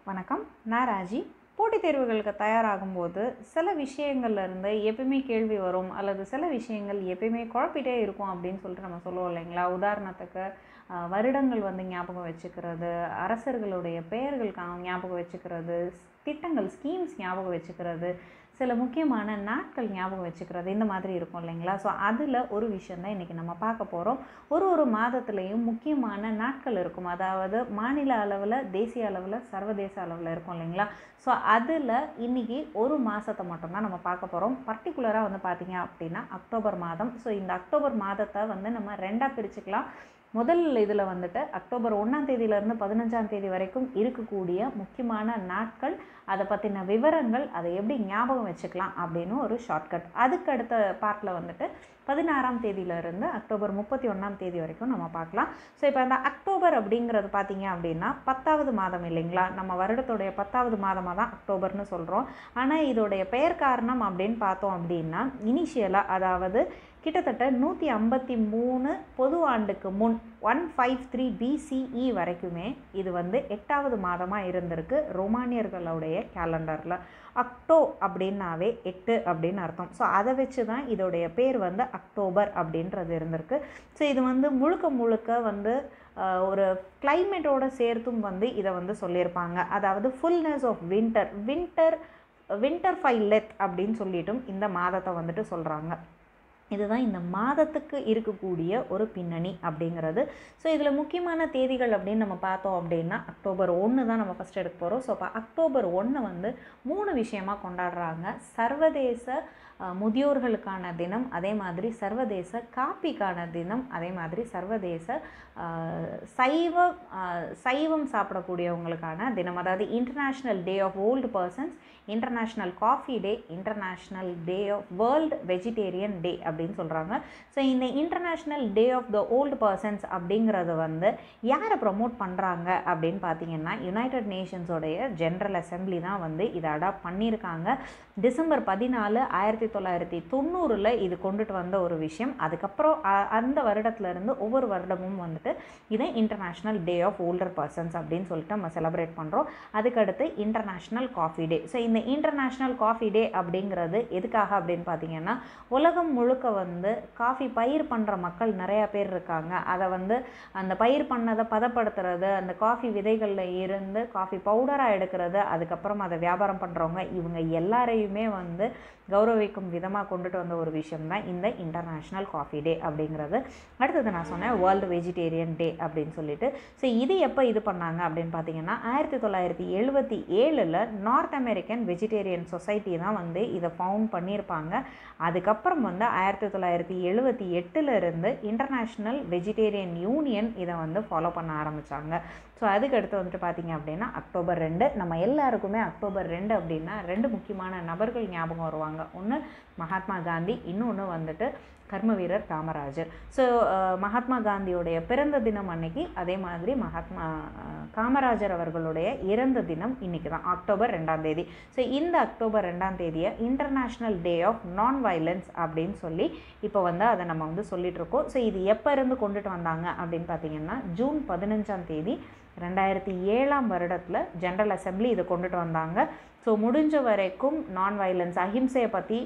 வணக்கம் நான் ராஜி போட்டித் தேர்வுகளுக்கு தயாராகும்போது சில விஷயங்கள்ல இருந்து எப்பயுமே கேள்வி வரும் அல்லது சில விஷயங்கள் எப்பயுமே குழப்பிட்டே இருக்கும் அப்படின்னு சொல்லிட்டு நம்ம சொல்லுவோம் இல்லைங்களா உதாரணத்துக்கு அஹ், வருடங்கள் வந்து ஞாபகம் வச்சுக்கிறது அரசர்களுடைய பெயர்கள் கா- ஞாபகம் வச்சுக்கிறது திட்டங்கள் ஸ்கீம்ஸ் ஞாபகம் வச்சுக்கிறது சில முக்கியமான நாட்கள் ஞாபகம் வச்சுக்கிறது இந்த மாதிரி இருக்கும் இல்லைங்களா ஸோ அதில் ஒரு விஷயம் தான் இன்றைக்கி நம்ம பார்க்க போகிறோம் ஒரு ஒரு மாதத்துலேயும் முக்கியமான நாட்கள் இருக்கும் அதாவது மாநில அளவில் தேசிய அளவில் சர்வதேச அளவில் இருக்கும் இல்லைங்களா ஸோ அதில் இன்றைக்கி ஒரு மாதத்தை மட்டும்தான் நம்ம பார்க்க போகிறோம் பர்டிகுலராக வந்து பார்த்திங்க அப்படின்னா அக்டோபர் மாதம் ஸோ இந்த அக்டோபர் மாதத்தை வந்து நம்ம ரெண்டாக பிரிச்சுக்கலாம் முதல் இதில் வந்துட்டு அக்டோபர் ஒன்றாம் தேதியிலேருந்து பதினஞ்சாம் தேதி வரைக்கும் இருக்கக்கூடிய முக்கியமான நாட்கள் அதை பற்றின விவரங்கள் அதை எப்படி ஞாபகம் வச்சுக்கலாம் அப்படின்னு ஒரு ஷார்ட்கட் அதுக்கு அடுத்த பார்ட்டில் வந்துட்டு பதினாறாம் தேதியிலிருந்து அக்டோபர் முப்பத்தி ஒன்றாம் தேதி வரைக்கும் நம்ம பார்க்கலாம் ஸோ இப்போ அந்த அக்டோபர் அப்படிங்கிறது பார்த்தீங்க அப்படின்னா பத்தாவது மாதம் இல்லைங்களா நம்ம வருடத்துடைய பத்தாவது மாதமாக தான் அக்டோபர்னு சொல்கிறோம் ஆனால் இதோடைய பெயர் காரணம் அப்படின்னு பார்த்தோம் அப்படின்னா இனிஷியலாக அதாவது கிட்டத்தட்ட நூற்றி ஐம்பத்தி மூணு பொது ஆண்டுக்கு முன் ஒன் ஃபைவ் த்ரீ பிசிஇ வரைக்குமே இது வந்து எட்டாவது மாதமாக இருந்திருக்கு ரோமானியர்களுடைய கேலண்டரில் அக்டோ அப்படின்னாவே எட்டு அப்படின்னு அர்த்தம் ஸோ அதை வச்சு தான் இதோடைய பேர் வந்து அக்டோபர் அப்படின்றது இருந்திருக்கு ஸோ இது வந்து முழுக்க முழுக்க வந்து ஆஹ், ஒரு கிளைமேட்டோட சேர்த்தும் வந்து இதை வந்து சொல்லியிருப்பாங்க அதாவது fullness of winter winter winter ஃபைலெத் அப்படின்னு சொல்லிட்டும் இந்த மாதத்தை வந்துட்டு சொல்கிறாங்க இதுதான் இந்த மாதத்துக்கு இருக்கக்கூடிய ஒரு பின்னணி அப்படிங்கிறது ஸோ இதில் முக்கியமான தேதிகள் அப்படின்னு நம்ம பார்த்தோம் அப்படின்னா அக்டோபர் ஒன்று தான் நம்ம ஃபஸ்ட் எடுக்க போகிறோம் ஸோ அப்போ அக்டோபர் ஒன்று வந்து மூணு விஷயமா கொண்டாடுறாங்க சர்வதேச அஹ், முதியோர்களுக்கான தினம் அதே மாதிரி சர்வதேச காப்பிக்கான தினம் அதே மாதிரி சர்வதேச அஹ், சைவ அஹ், சைவம் சாப்பிடக்கூடியவங்களுக்கான தினம் அதாவது international day of old persons international coffee day international day of world vegetarian day அப்படின்னு சொல்கிறாங்க ஸோ இந்த international day of the old persons அப்படிங்கிறது வந்து யாரை ப்ரமோட் பண்ணுறாங்க அப்படின்னு பார்த்தீங்கன்னா யுனைடெட் நேஷன்ஸோடைய ஜென்ரல் அசெம்பிளி தான் வந்து இதை அடாப்ட் பண்ணியிருக்காங்க டிசம்பர் பதினாலு ஆயிரத்தி தொள்ளாயிரத்தி தொண்ணூறில் இது கொண்டுட்டு வந்த ஒரு விஷயம் அதுக்கப்புறம் அ- அந்த வருடத்துலேருந்து ஒவ்வொரு வருடமும் வந்துட்டு இதை international day of older persons அப்படின்னு சொல்லிட்டு நம்ம செலிப்ரேட் பண்ணுறோம் அதுக்கடுத்து இன்டர்நேஷ்னல் காஃபி டே ஸோ இந்த இன்டர்நேஷ்னல் காஃபி டே அப்படிங்கிறது எதுக்காக அப்படின்னு பார்த்தீங்கன்னா உலகம் முழுக்க வந்து காஃபி பயிர் பண்ணுற மக்கள் நிறையா பேர் இருக்காங்க அதை வந்து அந்த பயிர் பண்ணதை பதப்படுத்துறது அந்த காஃபி விதைகளில் இருந்து காஃபி பவுடராக எடுக்கிறது அதுக்கப்புறம் அதை வியாபாரம் பண்ணுறவங்க இவங்க எல்லாரையுமே வந்து கௌரவிக்கும் விதமாக கொண்டுட்டு வந்த ஒரு விஷயம் தான் இந்த இன்டர்நேஷ்னல் காஃபி டே அப்படிங்கிறது அடுத்தது நான் சொன்னேன் வேர்ல்டு வெஜிடேரியன் டே அப்படின்னு சொல்லிட்டு ஸோ இது எப்போ இது பண்ணாங்க அப்படின்னு பார்த்தீங்கன்னா ஆயிரத்தி தொள்ளாயிரத்தி எழுபத்தி ஏழில் நார்த் அமெரிக்கன் வெஜிடேரியன் சொசைட்டி தான் வந்து இதை ஃபவுண்ட் பண்ணியிருப்பாங்க அதுக்கப்புறம் வந்து ஆயிரத்தி தொள்ளாயிரத்தி எழுபத்தி எட்டில் இருந்து இன்டர்நேஷ்னல் வெஜிடேரியன் யூனியன் இதை வந்து ஃபாலோ பண்ண ஆரம்பித்தாங்க ஸோ அதுக்கு அடுத்து வந்துட்டு பார்த்தீங்க அப்படின்னா அக்டோபர் ரெண்டு நம்ம எல்லாருக்குமே அக்டோபர் ரெண்டு அப்படின்னா ரெண்டு முக்கியமான நபர்கள் ஞாபகம் வருவாங்க ஒன்று மகாத்மா காந்தி இன்னொன்று வந்துட்டு கர்ம வீரர் காமராஜர் ஸோ மகாத்மா காந்தியோடைய பிறந்த தினம் அன்னைக்கு அதே மாதிரி மகாத்மா அஹ், காமராஜர் அவர்களுடைய இறந்த தினம் இன்னைக்கு தான் அக்டோபர் ரெண்டாம் தேதி ஸோ இந்த அக்டோபர் ரெண்டாம் தேதியை international day of non violence அப்படின்னு சொல்லி இப்போ வந்து அதை நம்ம வந்து சொல்லிட்டு இருக்கோம் ஸோ இது எப்போ இருந்து கொண்டுட்டு வந்தாங்க அப்படின்னு பார்த்தீங்கன்னா ஜூன் பதினஞ்சாம் தேதி ரெண்டாயிரத்தி ஏழாம் வருடத்தில் ஜென்ரல் அசெம்பிளி இதை கொண்டுட்டு வந்தாங்க ஸோ முடிஞ்ச வரைக்கும் நான் வயலன்ஸ் அஹிம்சையை பற்றி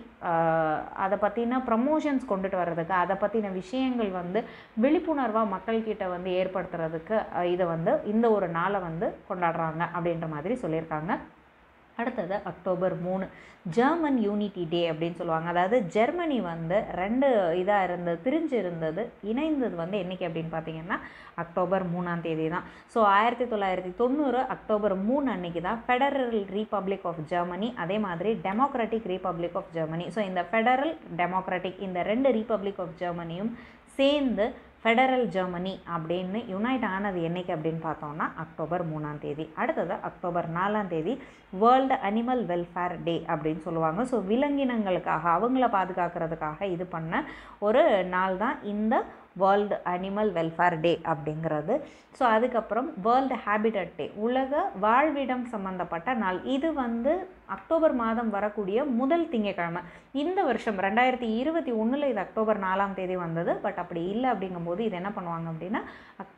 அதை பற்றின ப்ரமோஷன்ஸ் கொண்டுட்டு வர்றதுக்கு அதை பற்றின விஷயங்கள் வந்து விழிப்புணர்வாக மக்கள்கிட்ட வந்து ஏற்படுத்துறதுக்கு அஹ், இதை வந்து இந்த ஒரு நாளை வந்து கொண்டாடுறாங்க அப்படின்ற மாதிரி சொல்லியிருக்காங்க அடுத்தது அக்டோபர் மூணு ஜெர்மன் யூனிட்டி டே அப்படின்னு சொல்லுவாங்க அதாவது ஜெர்மனி வந்து ரெண்டு இதாக இருந்தது பிரிஞ்சு இருந்தது இணைந்தது வந்து என்னைக்கு அப்படின்னு பார்த்தீங்கன்னா அக்டோபர் மூணாம் தேதி தான் ஸோ ஆயிரத்தி தொள்ளாயிரத்தி தொண்ணூறு அக்டோபர் மூணு அன்னைக்கு தான் ஃபெடரல் ரீபப்ளிக் ஆஃப் ஜெர்மனி அதே மாதிரி democratic republic of Germany so இந்த ஃபெடரல் டெமோக்ராட்டிக் இந்த ரெண்டு ரீபப்ளிக் ஆஃப் ஜெர்மனியும் சேர்ந்து ஃபெடரல் ஜெர்மனி அப்படின்னு யுனைட் ஆனது என்னைக்கு அப்படின்னு பார்த்தோம்னா அக்டோபர் மூணாம் தேதி அடுத்தது அக்டோபர் நாலாம் தேதி வேர்ல்டு அனிமல் வெல்ஃபேர் டே அப்படின்னு சொல்லுவாங்க ஸோ விலங்கினங்களுக்காக அவங்கள பாதுகாக்கிறதுக்காக இது பண்ண ஒரு நாள் தான் இந்த வேர்ல்டு அனிமல் வெல்ஃபேர் டே அப்படிங்கிறது ஸோ அதுக்கப்புறம் வேர்ல்டு ஹேபிட்டட் டே உலக வாழ்விடம் சம்மந்தப்பட்ட நாள் இது வந்து அக்டோபர் மாதம் வரக்கூடிய முதல் திங்கட்கிழமை இந்த வருஷம் ரெண்டாயிரத்தி இருபத்தி ஒன்றில் இது அக்டோபர் நாலாம் தேதி வந்தது பட் அப்படி இல்லை அப்படிங்கும்போது இது என்ன பண்ணுவாங்க அப்படின்னா அக்டோபர்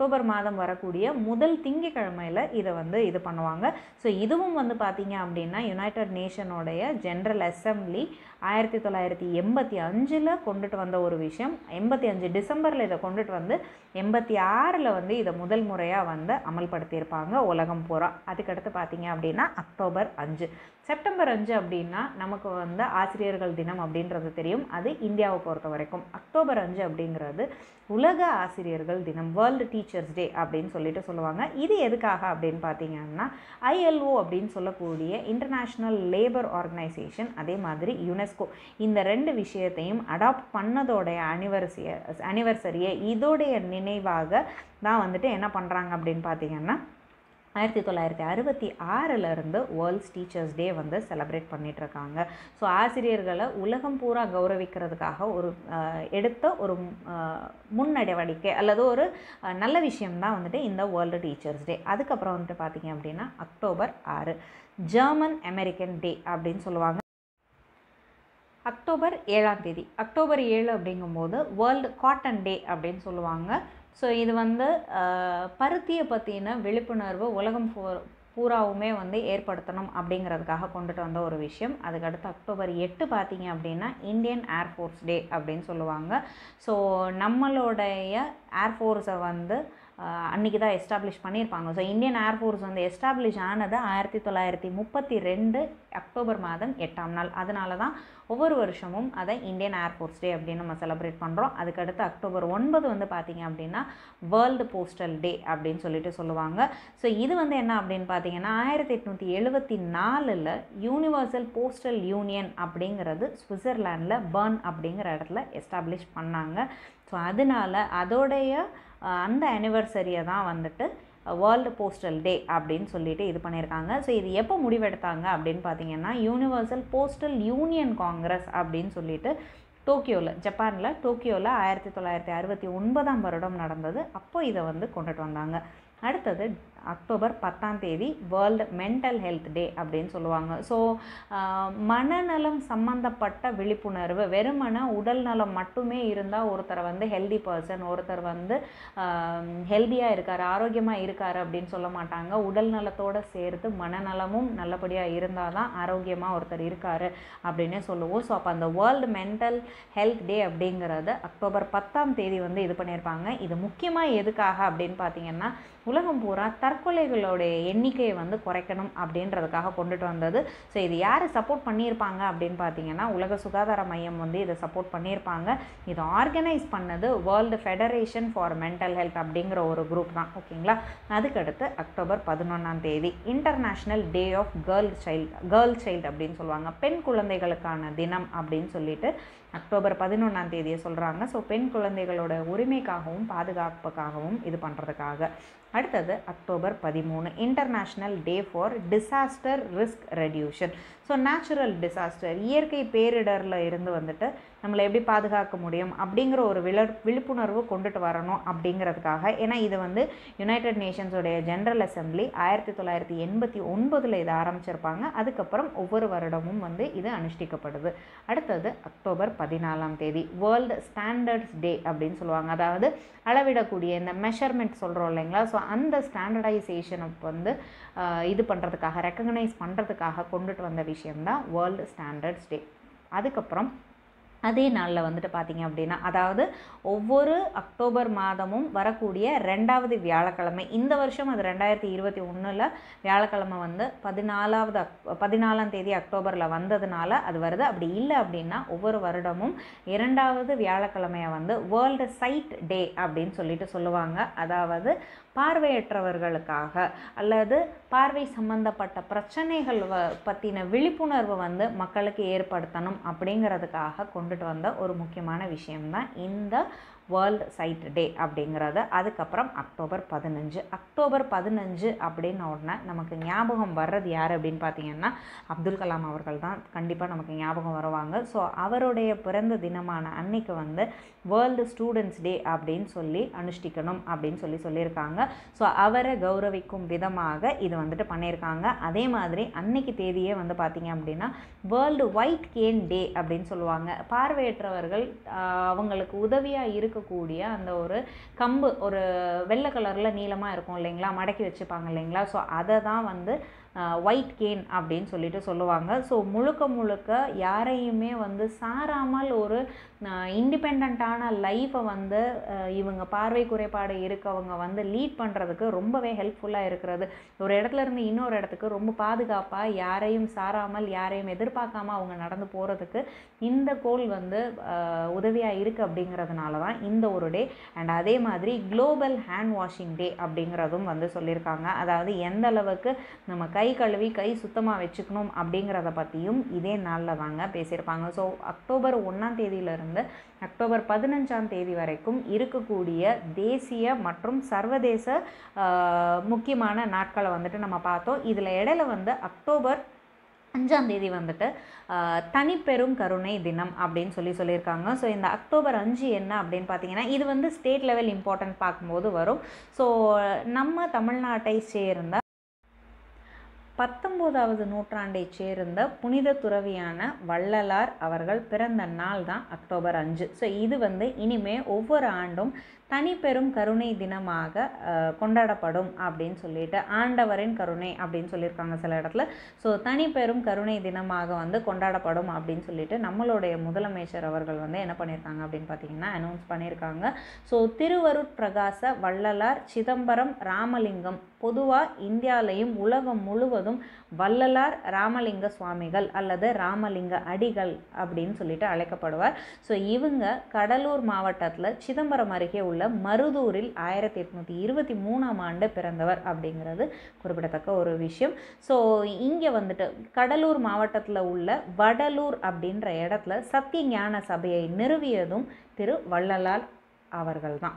அக்டோபர் மாதம் வரக்கூடிய முதல் திங்கக்கிழமையில் இதை வந்து இது பண்ணுவாங்க ஸோ இதுவும் வந்து பார்த்தீங்க அப்படின்னா யுனைடெட் நேஷனோடைய ஜென்ரல் அசம்பிளி ஆயிரத்தி தொள்ளாயிரத்தி எண்பத்தி அஞ்சில் கொண்டுட்டு வந்த ஒரு விஷயம் எண்பத்தி அஞ்சு டிசம்பரில் இதை கொண்டுட்டு வந்து எண்பத்தி ஆறில் வந்து இதை முதல் முறையாக வந்து அமல்படுத்தியிருப்பாங்க உலகம் பூரா அதுக்கடுத்து பார்த்தீங்க அப்படின்னா அக்டோபர் அஞ்சு செப்டம்பர் அஞ்சு அப்படின்னா நமக்கு வந்து ஆசிரியர்கள் தினம் அப்படின்றது தெரியும் அது இந்தியாவை பொறுத்த வரைக்கும் அக்டோபர் அஞ்சு அப்படிங்கிறது உலக ஆசிரியர்கள் தினம் வேர்ல்டு டீச்சர்ஸ் டே அப்படின்னு சொல்லிட்டு சொல்லுவாங்க இது எதுக்காக அப்படின்னு பார்த்தீங்கன்னா ஐஎல்ஓ அப்படின்னு சொல்லக்கூடிய இன்டர்நேஷ்னல் லேபர் ஆர்கனைசேஷன் அதே மாதிரி யுனெஸ்கோ இந்த ரெண்டு விஷயத்தையும் அடாப்ட் பண்ணதோடைய அனிவர்சிய அனிவர்சரியை இதோடைய நினைவாக தான் வந்துட்டு என்ன பண்ணுறாங்க அப்படின்னு பார்த்தீங்கன்னா ஆயிரத்தி தொள்ளாயிரத்தி அறுபத்தி ஆறிலிருந்து வேர்ல்ட்ஸ் டீச்சர்ஸ் டே வந்து செலிப்ரேட் பண்ணிகிட்ருக்காங்க ஸோ ஆசிரியர்களை உலகம் பூரா கௌரவிக்கிறதுக்காக ஒரு அஹ், எடுத்த ஒரு அஹ், முன் நடவடிக்கை அல்லது ஒரு அஹ், நல்ல விஷயம்தான் வந்துட்டு இந்த வேர்ல்டு டீச்சர்ஸ் டே அதுக்கப்புறம் வந்துட்டு பார்த்தீங்க அப்படின்னா அக்டோபர் ஆறு ஜெர்மன் அமெரிக்கன் டே அப்படின்னு சொல்லுவாங்க அக்டோபர் ஏழாம் தேதி அக்டோபர் ஏழு அப்படிங்கும்போது வேர்ல்டு காட்டன் டே அப்படின்னு சொல்லுவாங்க ஸோ இது வந்து அஹ், பருத்தியை பற்றின விழிப்புணர்வு உலகம் பூ பூராவுமே வந்து ஏற்படுத்தணும் அப்படிங்கிறதுக்காக கொண்டுட்டு வந்த ஒரு விஷயம் அதுக்கடுத்து அக்டோபர் எட்டு பார்த்தீங்க அப்படின்னா இந்தியன் ஏர்ஃபோர்ஸ் டே அப்படின்னு சொல்லுவாங்க ஸோ நம்மளுடைய ஏர்ஃபோர்ஸை வந்து அஹ், அன்னைக்கு தான் எஸ்டாப்ளிஷ் பண்ணியிருப்பாங்க ஸோ இந்தியன் ஏர்ஃபோர்ஸ் வந்து எஸ்டாப்ளிஷ் ஆனது ஆயிரத்தி தொள்ளாயிரத்தி முப்பத்தி ரெண்டு அக்டோபர் மாதம் எட்டாம் நாள் அதனால தான் ஒவ்வொரு வருஷமும் அதை இந்தியன் ஏர்ஃபோர்ஸ் டே அப்படின்னு நம்ம செலிப்ரேட் பண்ணுறோம் அதுக்கடுத்து அக்டோபர் ஒன்பது வந்து பார்த்தீங்க அப்படின்னா வேர்ல்டு போஸ்டல் டே அப்படின்னு சொல்லிட்டு சொல்லுவாங்க ஸோ இது வந்து என்ன அப்படின்னு பார்த்தீங்கன்னா ஆயிரத்தி எட்நூற்றி எழுபத்தி நாலில் யூனிவர்சல் போஸ்டல் யூனியன் அப்படிங்கிறது சுவிட்சர்லாண்டில் பர்ன் அப்படிங்கிற இடத்துல எஸ்டாப்ளிஷ் பண்ணாங்க ஸோ அதனால அதோடைய அஹ், அந்த அனிவர்சரியை தான் வந்துட்டு வேர்ல்டு போஸ்டல் டே அப்படின்னு சொல்லிட்டு இது பண்ணியிருக்காங்க ஸோ இது எப்போ முடிவெடுத்தாங்க அப்படின்னு பார்த்தீங்கன்னா யூனிவர்சல் போஸ்டல் யூனியன் காங்கிரஸ் அப்படின்னு சொல்லிட்டு டோக்கியோவில் ஜப்பானில் டோக்கியோவில் ஆயிரத்தி தொள்ளாயிரத்தி அறுபத்தி ஒன்பதாம் வருடம் நடந்தது அப்போ இதை வந்து கொண்டுட்டு வந்தாங்க அடுத்தது அக்டோபர் பத்தாம் தேதி வேர்ல்டு மென்டல் ஹெல்த் டே அப்படின்னு சொல்லுவாங்க ஸோ மனநலம் சம்மந்தப்பட்ட விழிப்புணர்வு வெறுமன உடல் நலம் மட்டுமே இருந்தால் ஒருத்தரை வந்து ஹெல்தி பர்சன் ஒருத்தர் வந்து ஹெல்த்தியாக இருக்கார் ஆரோக்கியமாக இருக்கார் அப்படின்னு சொல்ல மாட்டாங்க உடல் நலத்தோடு சேர்த்து மனநலமும் நல்லபடியாக இருந்தால் தான் ஆரோக்கியமாக ஒருத்தர் இருக்கார் அப்படின்னே சொல்லுவோம் ஸோ அப்போ அந்த வேர்ல்டு மென்டல் ஹெல்த் டே அப்படிங்கிறது அக்டோபர் பத்தாம் தேதி வந்து இது பண்ணியிருப்பாங்க இது முக்கியமாக எதுக்காக அப்படின்னு பார்த்தீங்கன்னா உலகம் பூரா தற்கொலைகளுடைய எண்ணிக்கையை வந்து குறைக்கணும் அப்படின்றதுக்காக கொண்டுட்டு வந்தது ஸோ இது யார் சப்போர்ட் பண்ணியிருப்பாங்க அப்படின்னு பார்த்தீங்கன்னா உலக சுகாதார மையம் வந்து இதை சப்போர்ட் பண்ணியிருப்பாங்க இதை ஆர்கனைஸ் பண்ணது world federation for mental health அப்படிங்கிற ஒரு குரூப் தான் ஓகேங்களா அதுக்கடுத்து அக்டோபர் பதினொன்றாம் தேதி international day of girl child girl child அப்படின்னு சொல்லுவாங்க பெண் குழந்தைகளுக்கான தினம் அப்படின்னு சொல்லிட்டு அக்டோபர் பதினொன்றாம் தேதியை சொல்கிறாங்க ஸோ பெண் குழந்தைகளோட உரிமைக்காகவும் பாதுகாப்புக்காகவும் இது பண்ணுறதுக்காக அடுத்தது அக்டோபர் பதிமூணு international day for disaster risk reduction so natural disaster இயற்கை பேரிடரில் இருந்து வந்துட்டு நம்மளை எப்படி பாதுகாக்க முடியும் அப்படிங்கிற ஒரு விழ விழிப்புணர்வு கொண்டுட்டு வரணும் அப்படிங்கிறதுக்காக ஏன்னா இது வந்து யுனைடெட் நேஷன்ஸோடைய ஜென்ரல் அசம்பிளி ஆயிரத்தி தொள்ளாயிரத்தி எண்பத்தி ஒன்பதில் இதை ஆரம்பிச்சிருப்பாங்க அதுக்கப்புறம் ஒவ்வொரு வருடமும் வந்து இது அனுஷ்டிக்கப்படுது அடுத்தது அக்டோபர் பதினாலாம் தேதி வேர்ல்டு ஸ்டாண்டர்ட்ஸ் டே அப்படின்னு சொல்லுவாங்க அதாவது அளவிடக்கூடிய இந்த மெஷர்மெண்ட் சொல்கிறோம் இல்லைங்களா ஸோ அந்த ஸ்டாண்டர்டைசேஷனை வந்து ஆஹ், இது பண்ணுறதுக்காக ரெக்கக்னைஸ் பண்ணுறதுக்காக கொண்டுட்டு வந்த விஷயம்தான் வேர்ல்டு ஸ்டாண்டர்ட்ஸ் டே அதுக்கப்புறம் அதே நாளில் வந்துட்டு பார்த்தீங்க அப்படின்னா அதாவது ஒவ்வொரு அக்டோபர் மாதமும் வரக்கூடிய ரெண்டாவது வியாழக்கிழமை இந்த வருஷம் அது ரெண்டாயிரத்தி இருபத்தி ஒன்றில் வியாழக்கிழமை வந்து பதினாலாவது அக் பதினாலாம் தேதி அக்டோபரில் வந்ததுனால அது வருது அப்படி இல்லை அப்படின்னா ஒவ்வொரு வருடமும் இரண்டாவது வியாழக்கிழமையை வந்து வேர்ல்டு சைட் டே அப்படின்னு சொல்லிட்டு சொல்லுவாங்க அதாவது பார்வையற்றவர்களுக்காக அல்லது பார்வை சம்பந்தப்பட்ட பிரச்சனைகள் வ பற்றின விழிப்புணர்வு வந்து மக்களுக்கு ஏற்படுத்தணும் அப்படிங்கிறதுக்காக கொண்டுட்டு வந்த ஒரு முக்கியமான விஷயம்தான் இந்த வேர்ல்டு சைட் டே அப்படிங்கிறது அதுக்கப்புறம் அக்டோபர் பதினஞ்சு அக்டோபர் பதினஞ்சு அப்படின்ன உடனே நமக்கு ஞாபகம் வர்றது யார் அப்படின்னு பார்த்தீங்கன்னா அப்துல் கலாம் அவர்கள் தான் கண்டிப்பாக நமக்கு ஞாபகம் வருவாங்க ஸோ அவருடைய பிறந்த தினமான அன்னைக்கு வந்து வேர்ல்டு ஸ்டூடெண்ட்ஸ் டே அப்படின்னு சொல்லி அனுஷ்டிக்கணும் அப்படின்னு சொல்லி சொல்லியிருக்காங்க ஸோ அவரை கௌரவிக்கும் விதமாக இது வந்துட்டு பண்ணியிருக்காங்க அதே மாதிரி அன்னைக்கு தேதியே வந்து பார்த்தீங்க அப்படின்னா வேர்ல்டு ஒயிட் கேன் டே அப்படின்னு சொல்லுவாங்க பார்வையற்றவர்கள் ஆஹ், அவங்களுக்கு உதவியாக இருக்கக்கூடிய இருக்கக்கூடிய அந்த ஒரு கம்பு ஒரு வெள்ளை கலரில் நீளமாக இருக்கும் இல்லைங்களா மடக்கி வச்சுப்பாங்க இல்லைங்களா ஸோ அதை தான் வந்து ஒயிட் கேன் அப்படின்னு சொல்லிட்டு சொல்லுவாங்க ஸோ முழுக்க முழுக்க யாரையுமே வந்து சாராமல் ஒரு இண்டிபெண்ட்டான லைஃப்பை வந்து அஹ், இவங்க பார்வை குறைபாடு இருக்கவங்க வந்து லீட் பண்ணுறதுக்கு ரொம்பவே ஹெல்ப்ஃபுல்லாக இருக்கிறது ஒரு இடத்துல இருந்து இன்னொரு இடத்துக்கு ரொம்ப பாதுகாப்பாக யாரையும் சாராமல் யாரையும் எதிர்பார்க்காம அவங்க நடந்து போகிறதுக்கு இந்த கோல் வந்து உதவியாக இருக்குது அப்படிங்கிறதுனால தான் இந்த ஒரு டே அண்ட் அதே மாதிரி குளோபல் ஹேண்ட் வாஷிங் டே அப்படிங்கிறதும் வந்து சொல்லியிருக்காங்க அதாவது எந்த அளவுக்கு நம்ம கை கழுவி கை சுத்தமாக வச்சுக்கணும் அப்படிங்கிறத பற்றியும் இதே நாளில் தாங்க பேசியிருப்பாங்க ஸோ அக்டோபர் ஒன்றாம் தேதியிலிருந்து அக்டோபர் பதினஞ்சாம் தேதி வரைக்கும் இருக்கக்கூடிய தேசிய மற்றும் சர்வதேச ஆஹ், முக்கியமான நாட்களை வந்துட்டு நம்ம பார்த்தோம் இதில் இடையில வந்து அக்டோபர் அஞ்சாம் தேதி வந்துட்டு ஆஹ், தனிப்பெரும் கருணை தினம் அப்படின்னு சொல்லி சொல்லியிருக்காங்க ஸோ இந்த அக்டோபர் அஞ்சு என்ன அப்படின்னு பார்த்தீங்கன்னா இது வந்து ஸ்டேட் லெவல் இம்பார்ட்டன்ட் பார்க்கும்போது வரும் ஸோ நம்ம தமிழ்நாட்டை சேர்ந்த பத்தொம்போதாவது நூற்றாண்டைச் சேர்ந்த புனித துறவியான வள்ளலார் அவர்கள் பிறந்த நாள் தான் அக்டோபர் அஞ்சு ஸோ இது வந்து இனிமே ஒவ்வொரு ஆண்டும் தனிப்பெரும் கருணை தினமாக அஹ், கொண்டாடப்படும் அப்படின்னு சொல்லிட்டு ஆண்டவரின் கருணை அப்படின்னு சொல்லியிருக்காங்க சில இடத்துல ஸோ தனிப்பெரும் கருணை தினமாக வந்து கொண்டாடப்படும் அப்படின்னு சொல்லிட்டு நம்மளுடைய முதலமைச்சர் அவர்கள் வந்து என்ன பண்ணியிருக்காங்க அப்படின்னு பார்த்தீங்கன்னா அனௌன்ஸ் பண்ணியிருக்காங்க ஸோ திருவருட் பிரகாச வள்ளலார் சிதம்பரம் ராமலிங்கம் பொதுவாக இந்தியாலையும் உலகம் முழுவதும் வள்ளலார் ராமலிங்க சுவாமிகள் அல்லது ராமலிங்க அடிகள் அப்படின்னு சொல்லிட்டு அழைக்கப்படுவார் ஸோ இவங்க கடலூர் மாவட்டத்தில் சிதம்பரம் அருகே உள்ள மருதூரில் ஆயிரத்தி எட்நூற்றி இருபத்தி மூணாம் ஆண்டு பிறந்தவர் அப்படிங்கிறது குறிப்பிடத்தக்க ஒரு விஷயம் ஸோ இங்கே வந்துட்டு கடலூர் மாவட்டத்தில் உள்ள வடலூர் அப்படின்ற இடத்துல சத்திய ஞான சபையை நிறுவியதும் திரு வள்ளலார் அவர்கள் தான்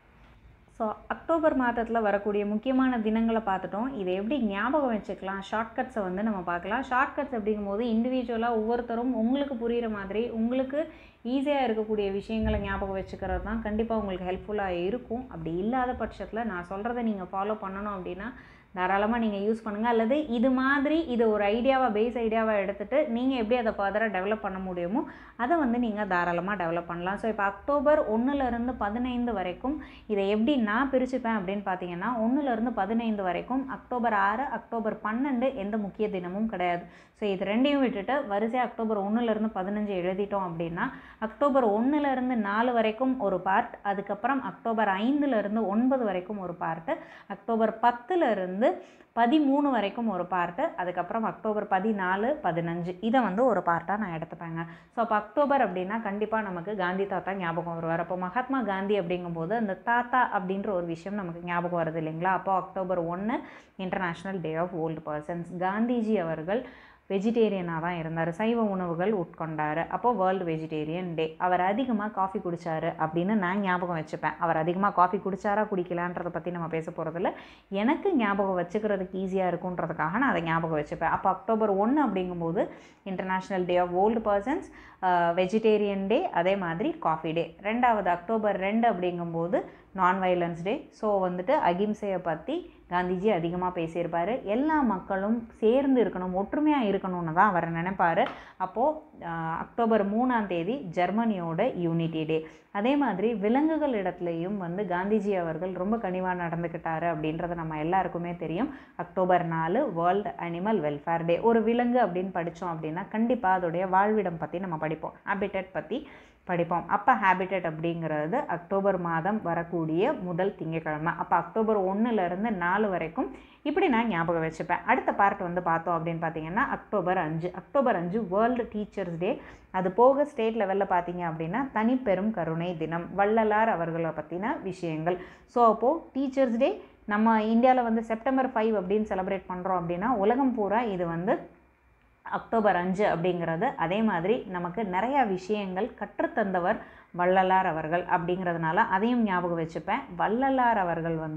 ஸோ அக்டோபர் மாதத்தில் வரக்கூடிய முக்கியமான தினங்களை பார்த்துட்டோம் இதை எப்படி ஞாபகம் வச்சுக்கலாம் ஷார்ட்கட்ஸை வந்து நம்ம பார்க்கலாம் ஷார்ட்கட்ஸ் அப்படிங்கும்போது இண்டிவிஜுவலாக ஒவ்வொருத்தரும் உங்களுக்கு புரிகிற மாதிரி உங்களுக்கு ஈஸியாக இருக்கக்கூடிய விஷயங்களை ஞாபகம் வச்சுக்கிறது தான் கண்டிப்பாக உங்களுக்கு ஹெல்ப்ஃபுல்லாக இருக்கும் அப்படி இல்லாத பட்சத்தில் நான் சொல்கிறத நீங்கள் ஃபாலோ பண்ணணும் அப்படின்னா தாராளமாக நீங்கள் யூஸ் பண்ணுங்கள் அல்லது இது மாதிரி இது ஒரு ஐடியாவாக பேஸ் ஐடியாவாக எடுத்துகிட்டு நீங்கள் எப்படி அதை ஃபர்தராக டெவலப் பண்ண முடியுமோ அதை வந்து நீங்கள் தாராளமாக டெவலப் பண்ணலாம் ஸோ இப்போ அக்டோபர் ஒன்றுலேருந்து பதினைந்து வரைக்கும் இதை எப்படி நான் பிரிச்சுப்பேன் அப்படின்னு பார்த்தீங்கன்னா ஒன்றுலேருந்து பதினைந்து வரைக்கும் அக்டோபர் ஆறு அக்டோபர் பன்னெண்டு எந்த முக்கிய தினமும் கிடையாது ஸோ இது ரெண்டையும் விட்டுட்டு வரிசையாக அக்டோபர் ஒன்றுலேருந்து பதினஞ்சு எழுதிட்டோம் அப்படின்னா அக்டோபர் ஒன்றுலேருந்து நாலு வரைக்கும் ஒரு பார்ட் அதுக்கப்புறம் அக்டோபர் ஐந்துலேருந்து ஒன்பது வரைக்கும் ஒரு பார்ட்டு அக்டோபர் பத்துலேருந்து பதிமூணு வரைக்கும் ஒரு பார்ட்டு அதுக்கப்புறம் அக்டோபர் பதினாலு பதினஞ்சு இதை வந்து ஒரு பார்ட்டாக நான் எடுத்துப்பேங்க ஸோ அப்போ அக்டோபர் அப்படின்னா கண்டிப்பாக நமக்கு காந்தி தாத்தா ஞாபகம் வருவார் அப்போ மகாத்மா காந்தி அப்படிங்கும்போது அந்த தாத்தா அப்படின்ற ஒரு விஷயம் நமக்கு ஞாபகம் வருது இல்லைங்களா அப்போ அக்டோபர் ஒன்று international day of old persons Gandhiji அவர்கள் வெஜிடேரியனாக தான் இருந்தார் சைவ உணவுகள் உட்கொண்டார் அப்போது வேர்ல்டு வெஜிடேரியன் டே அவர் அதிகமாக காஃபி குடித்தார் அப்படின்னு நான் ஞாபகம் வச்சுப்பேன் அவர் அதிகமாக காஃபி குடிச்சாரா குடிக்கலான்றதை பற்றி நம்ம பேச போகிறதில்ல எனக்கு ஞாபகம் வச்சுக்கிறதுக்கு ஈஸியாக இருக்குன்றதுக்காக நான் அதை ஞாபகம் வச்சுப்பேன் அப்போ அக்டோபர் ஒன்று அப்படிங்கும்போது international day of old persons vegetarian day அதே மாதிரி காஃபி டே ரெண்டாவது அக்டோபர் ரெண்டு அப்படிங்கும்போது நான் வைலன்ஸ் டே ஸோ வந்துட்டு அகிம்சையை பற்றி காந்திஜி அதிகமாக பேசியிருப்பார் எல்லா மக்களும் சேர்ந்து இருக்கணும் ஒற்றுமையாக இருக்கணும்னு தான் அவர் நினைப்பார் அப்போது அக்டோபர் மூணாம் தேதி ஜெர்மனியோட யூனிட்டி டே அதே மாதிரி விலங்குகள் இடத்துலையும் வந்து காந்திஜி அவர்கள் ரொம்ப கனிவாக நடந்துக்கிட்டாரு அப்படின்றது நம்ம எல்லாருக்குமே தெரியும் அக்டோபர் நாலு வேர்ல்டு அனிமல் வெல்ஃபேர் டே ஒரு விலங்கு அப்படின்னு படித்தோம் அப்படின்னா கண்டிப்பாக அதோடைய வாழ்விடம் பற்றி நம்ம படிப்போம் ஹேபிட்டட் பற்றி படிப்போம் அப்போ ஹேபிட்டட் அப்படிங்கிறது அக்டோபர் மாதம் வரக்கூடிய முதல் திங்கட்கிழமை அப்போ அக்டோபர் ஒன்றுலேருந்து நாலு வரைக்கும் இப்படி நான் ஞாபகம் வச்சுப்பேன் அடுத்த பார்ட் வந்து பார்த்தோம் அப்படின்னு பார்த்தீங்கன்னா அக்டோபர் அஞ்சு அக்டோபர் அஞ்சு வேர்ல்டு டீச்சர்ஸ் டே அது போக ஸ்டேட் லெவலில் பார்த்தீங்க அப்படின்னா தனிப்பெரும் கருணை தினம் வள்ளலார் அவர்களை பற்றின விஷயங்கள் ஸோ அப்போது டீச்சர்ஸ் டே நம்ம இந்தியாவில் வந்து செப்டம்பர் ஃபைவ் அப்படின்னு செலிப்ரேட் பண்ணுறோம் அப்படின்னா உலகம் பூரா இது வந்து அக்டோபர் அஞ்சு அப்படிங்கிறது அதே மாதிரி நமக்கு நிறையா விஷயங்கள் கற்றுத்தந்தவர் வள்ளலார் அவர்கள் அப்படிங்கிறதுனால அதையும் ஞாபகம் வச்சுப்பேன் வள்ளலார் அவர்கள் வந்து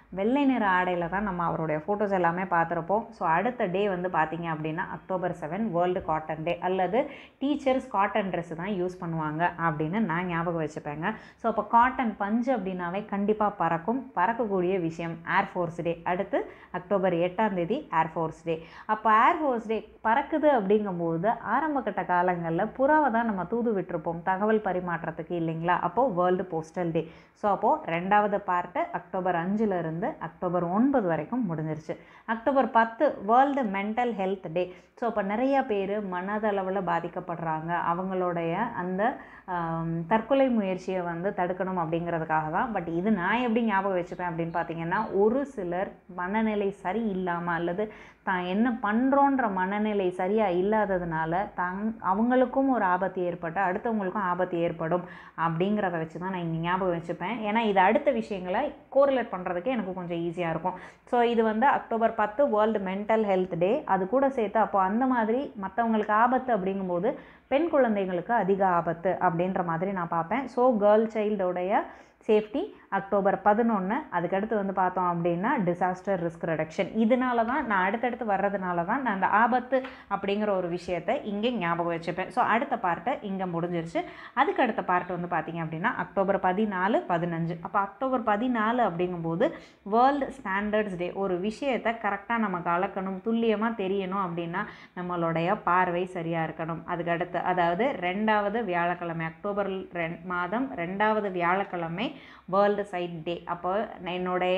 வெள்ளை நிற ஆடையில் தான் நம்ம அவருடைய ஃபோட்டோஸ் எல்லாமே பார்த்துருப்போம் ஸோ அடுத்த டே வந்து பார்த்தீங்க அப்படின்னா October seven world cotton day அல்லது டீச்சர்ஸ் காட்டன் ட்ரெஸ் தான் யூஸ் பண்ணுவாங்க அப்படின்னு நான் ஞாபகம் வச்சுப்பேங்க ஸோ அப்போ காட்டன் பஞ்சு அப்படின்னாவே கண்டிப்பாக பறக்கும் பறக்கக்கூடிய விஷயம் ஏர்ஃபோர்ஸ் டே அடுத்து அக்டோபர் எட்டாம் தேதி ஏர்ஃபோர்ஸ் டே அப்போ ஏர்ஃபோர்ஸ் டே பறக்குது அப்படிங்கும்போது ஆரம்ப கட்ட காலங்களில் புறாவை தான் நம்ம தூது விட்டுருப்போம் தகவல் பரிமாற்றத்துக்கு இல்லைங்களா அப்போது வேர்ல்டு போஸ்டல் டே ஸோ அப்போது ரெண்டாவது பார்ட்டு அக்டோபர் அஞ்சுலேருந்து அக்டோபர் ஒன்பது வரைக்கும் முடிஞ்சிருச்சு அக்டோபர் பத்து world mental health day so அப்போ நிறையா பேர் மனதளவில் பாதிக்கப்படுறாங்க அவங்களுடைய அந்த தற்கொலை முயற்சியை வந்து தடுக்கணும் அப்படிங்கிறதுக்காக தான் பட் இது நான் எப்படி ஞாபகம் வச்சுப்பேன் அப்படின்னு பார்த்தீங்கன்னா ஒரு சிலர் மனநிலை சரி இல்லாமல் அல்லது தான் என்ன பண்ணுறோன்ற மனநிலை சரியாக இல்லாததுனால தங் அவங்களுக்கும் ஒரு ஆபத்து ஏற்பட்டு அடுத்தவங்களுக்கும் ஆபத்து ஏற்படும் அப்படிங்கிறத வச்சு தான் நான் இங்கே ஞாபகம் வச்சுப்பேன் ஏன்னா இது அடுத்த விஷயங்களை கோரிலேட் பண்ணுறதுக்கு எனக்கு கொஞ்சம் ஈஸியாக இருக்கும் ஸோ இது வந்து அக்டோபர் பத்து வேர்ல்டு மென்டல் ஹெல்த் டே அது கூட சேர்த்து அப்போ அந்த மாதிரி மற்றவங்களுக்கு ஆபத்து அப்படிங்கும்போது பெண் குழந்தைங்களுக்கு அதிக ஆபத்து அப்படின்ற மாதிரி நான் பார்ப்பேன் ஸோ கேர்ள் சைல்டோடைய சேஃப்டி அக்டோபர் பதினொன்று அதுக்கடுத்து வந்து பார்த்தோம் அப்படின்னா டிசாஸ்டர் ரிஸ்க் ரெடக்ஷன் இதனால தான் நான் அடுத்தடுத்து வர்றதுனால தான் நான் அந்த ஆபத்து அப்படிங்கிற ஒரு விஷயத்தை இங்கே ஞாபகம் வச்சுப்பேன் ஸோ அடுத்த பார்ட்டை இங்கே முடிஞ்சிருச்சு அதுக்கு அடுத்த பார்ட் வந்து பார்த்திங்க அப்படின்னா அக்டோபர் பதினாலு பதினஞ்சு அப்போ அக்டோபர் பதினாலு அப்படிங்கும்போது வேர்ல்டு ஸ்டாண்டர்ட்ஸ் டே ஒரு விஷயத்தை கரெக்டாக நமக்கு அளக்கணும் துல்லியமாக தெரியணும் அப்படின்னா நம்மளுடைய பார்வை சரியாக இருக்கணும் அதுக்கு அடுத்து அதாவது ரெண்டாவது வியாழக்கிழமை அக்டோபர் ரெண் மாதம் ரெண்டாவது வியாழக்கிழமை வேர்ல்டு சைட் டே அப்போ என்னுடைய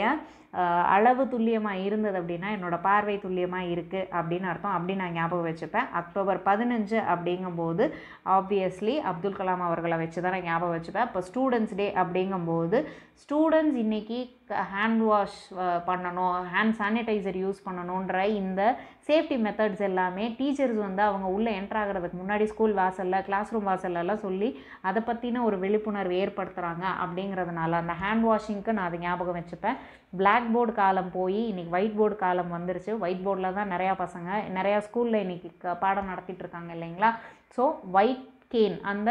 அளவு துல்லியமாக இருந்தது அப்படின்னா என்னோடய பார்வை துல்லியமாக இருக்குது அப்படின்னு அர்த்தம் அப்படி நான் ஞாபகம் வச்சுப்பேன் அக்டோபர் பதினஞ்சு அப்படிங்கும்போது ஆப்வியஸ்லி அப்துல் கலாம் அவர்களை வச்சு தான் நான் ஞாபகம் வச்சுப்பேன் இப்போ ஸ்டூடெண்ட்ஸ் டே அப்படிங்கும்போது ஸ்டூடெண்ட்ஸ் இன்றைக்கி ஹேண்ட் வாஷ் பண்ணணும் ஹேண்ட் சானிடைசர் யூஸ் பண்ணணுன்ற இந்த சேஃப்டி மெத்தட்ஸ் எல்லாமே டீச்சர்ஸ் வந்து அவங்க உள்ளே என்ட்ரு ஆகிறதுக்கு முன்னாடி ஸ்கூல் வாசலில் கிளாஸ் ரூம் வாசல்லலாம் சொல்லி அதை பற்றின ஒரு விழிப்புணர்வு ஏற்படுத்துகிறாங்க அப்படிங்கிறதுனால அந்த ஹேண்ட் வாஷிங்க்கு நான் அதை ஞாபகம் வச்சுப்பேன் பிளாக் போர்டு காலம் போய் இன்றைக்கி ஒயிட் போர்டு காலம் வந்துருச்சு ஒயிட் போர்டில் தான் நிறையா பசங்க நிறையா ஸ்கூலில் இன்றைக்கி பாடம் நடத்திட்டு இருக்காங்க இல்லைங்களா ஸோ ஒயிட் கேன் அந்த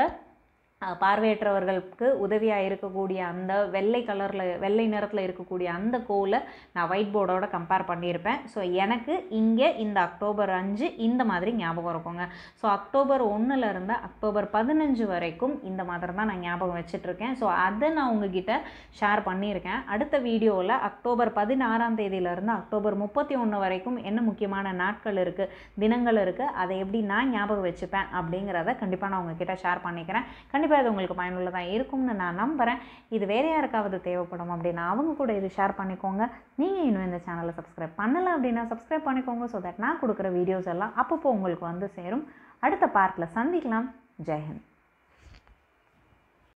பார்வையற்றவர்களுக்கு உதவியாக இருக்கக்கூடிய அந்த வெள்ளை கலரில் வெள்ளை நிறத்தில் இருக்கக்கூடிய அந்த கோலை நான் ஒயிட் போர்டோட கம்பேர் பண்ணியிருப்பேன் ஸோ எனக்கு இங்கே இந்த அக்டோபர் அஞ்சு இந்த மாதிரி ஞாபகம் இருக்குங்க ஸோ அக்டோபர் ஒன்றுலேருந்து அக்டோபர் பதினஞ்சு வரைக்கும் இந்த மாதிரி தான் நான் ஞாபகம் வச்சிட்ருக்கேன் ஸோ அதை நான் உங்ககிட்ட ஷேர் பண்ணியிருக்கேன் அடுத்த வீடியோவில் அக்டோபர் பதினாறாம் தேதியிலேருந்து அக்டோபர் முப்பத்தி ஒன்று வரைக்கும் என்ன முக்கியமான நாட்கள் இருக்குது தினங்கள் இருக்குது அதை எப்படி நான் ஞாபகம் வச்சுப்பேன் அப்படிங்கிறத கண்டிப்பாக நான் உங்ககிட்ட ஷேர் பண்ணிக்கிறேன் கண்டிப்பாக இது உங்களுக்கு பயனுள்ளதாக இருக்கும்னு நான் நம்புகிறேன் இது வேறு யாருக்காவது தேவைப்படும் அப்படின்னா அவங்க கூட இது ஷேர் பண்ணிக்கோங்க நீங்கள் இன்னும் இந்த சேனலை சப்ஸ்கிரைப் பண்ணலை அப்படின்னா சப்ஸ்கிரைப் பண்ணிக்கோங்க ஸோ தட் நான் கொடுக்குற வீடியோஸ் எல்லாம் அப்பப்போ உங்களுக்கு வந்து சேரும் அடுத்த பார்ட்டில் சந்திக்கலாம் ஜெய்ஹிந்த்